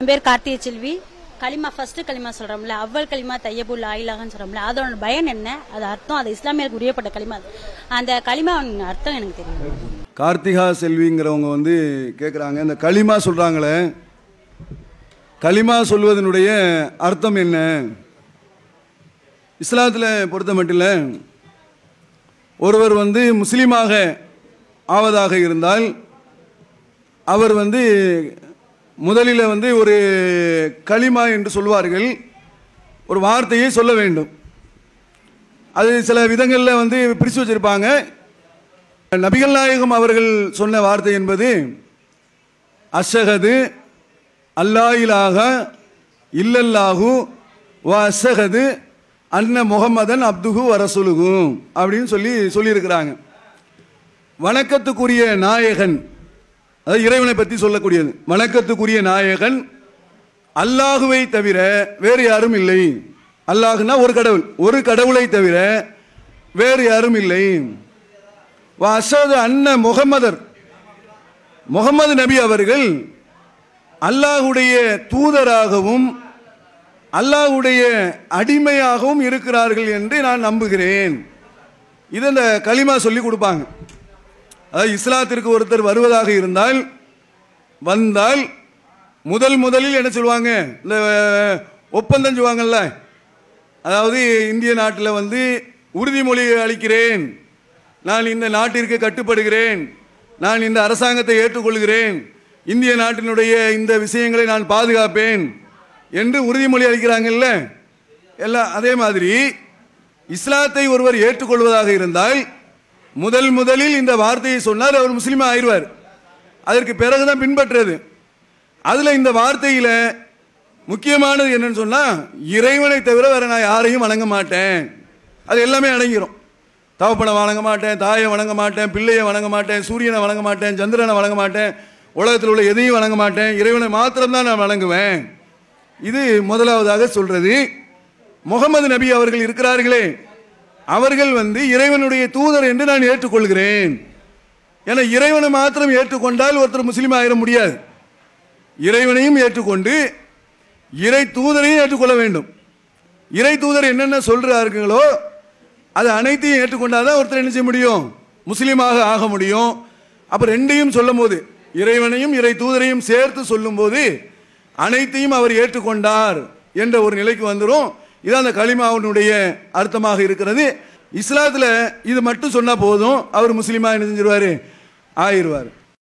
என் பேர் கார்த்திகை செல்வி களிமா ஃபர்ஸ்ட் களிமா சொல்றோம்ல அவ்வல் களிமா தையபுல் ஆயிலாகன்னு சொல்றோம்ல அதோட பயன் என்ன அது அர்த்தம் அது இஸ்லாமியருக்கு உரியப்பட்ட களிமா அது. அந்த களிமா அர்த்தம் எனக்கு தெரியும் கார்த்திகா செல்விங்கிறவங்க வந்து கேட்குறாங்க இந்த களிமா சொல்கிறாங்களே களிமா சொல்வதனுடைய அர்த்தம் என்ன இஸ்லாத்தில் பொறுத்த மட்டும் ஒருவர் வந்து முஸ்லீமாக ஆவதாக இருந்தால் அவர் வந்து முதலில் வந்து ஒரு களிமா என்று சொல்வார்கள் ஒரு வார்த்தையை சொல்ல வேண்டும் அது சில விதங்களில் வந்து பிரித்து வச்சிருப்பாங்க நபிகள் நாயகம் அவர்கள் சொன்ன வார்த்தை என்பது அஷகது அல்லாயிலாக இல்லல்லாஹு வ அஷகது அன்ன முகமதன் அப்துகு வரசுலுகு அப்படின்னு சொல்லி சொல்லியிருக்கிறாங்க வணக்கத்துக்குரிய நாயகன் அதாவது இறைவனை பற்றி சொல்லக்கூடியது வணக்கத்துக்குரிய நாயகன் அல்லாஹுவை தவிர வேறு யாரும் இல்லை அல்லாஹுனா ஒரு கடவுள் ஒரு கடவுளை தவிர வேறு யாரும் இல்லை அசது அன்ன முகமதர் முகமது நபி அவர்கள் அல்லாஹுடைய தூதராகவும் அல்லாஹுடைய அடிமையாகவும் இருக்கிறார்கள் என்று நான் நம்புகிறேன் இது இந்த களிமா சொல்லி கொடுப்பாங்க அதாவது இஸ்லாத்திற்கு ஒருத்தர் வருவதாக இருந்தால் வந்தால் முதல் முதலில் என்ன சொல்லுவாங்க இந்த ஒப்பந்தம் சொல்லுவாங்கல்ல அதாவது இந்திய நாட்டில் வந்து உறுதிமொழி அளிக்கிறேன் நான் இந்த நாட்டிற்கு கட்டுப்படுகிறேன் நான் இந்த அரசாங்கத்தை ஏற்றுக்கொள்கிறேன் இந்திய நாட்டினுடைய இந்த விஷயங்களை நான் பாதுகாப்பேன் என்று உறுதிமொழி அளிக்கிறாங்கல்ல எல்லாம் அதே மாதிரி இஸ்லாத்தை ஒருவர் ஏற்றுக்கொள்வதாக இருந்தால் முதல் முதலில் இந்த வார்த்தையை சொன்னால் அவர் முஸ்லீமா ஆயிடுவார் அதற்கு பிறகுதான் பின்பற்றுறது அதில் இந்த வார்த்தையில் முக்கியமானது என்னன்னு சொன்னால் இறைவனை தவிர வேற நான் யாரையும் வணங்க மாட்டேன் அது எல்லாமே அடங்கிரும் தவப்பனை வணங்க மாட்டேன் தாயை வணங்க மாட்டேன் பிள்ளையை வணங்க மாட்டேன் சூரியனை வணங்க மாட்டேன் சந்திரனை வணங்க மாட்டேன் உலகத்தில் உள்ள எதையும் வணங்க மாட்டேன் இறைவனை மாத்திரம்தான் நான் வணங்குவேன் இது முதலாவதாக சொல்றது முகமது நபி அவர்கள் இருக்கிறார்களே அவர்கள் வந்து இறைவனுடைய தூதர் என்று நான் ஏற்றுக்கொள்கிறேன் ஏன்னா இறைவனை மாத்திரம் ஏற்றுக்கொண்டால் ஒருத்தர் முஸ்லீம் ஆயிட முடியாது இறைவனையும் ஏற்றுக்கொண்டு இறை தூதரையும் ஏற்றுக்கொள்ள வேண்டும் இறை தூதர் என்னென்ன சொல்றார்களோ அது அனைத்தையும் ஏற்றுக்கொண்டாதான் ஒருத்தர் என்ன செய்ய முடியும் முஸ்லீமாக ஆக முடியும் அப்போ ரெண்டையும் சொல்லும் போது இறைவனையும் இறை தூதரையும் சேர்த்து சொல்லும்போது அனைத்தையும் அவர் ஏற்றுக்கொண்டார் என்ற ஒரு நிலைக்கு வந்துடும் இது அந்த களிமாவினுடைய அர்த்தமாக இருக்கிறது இஸ்லாத்தில் இது மட்டும் சொன்னால் போதும் அவர் முஸ்லீமாக என்ன செஞ்சிருவார் ஆயிடுவார்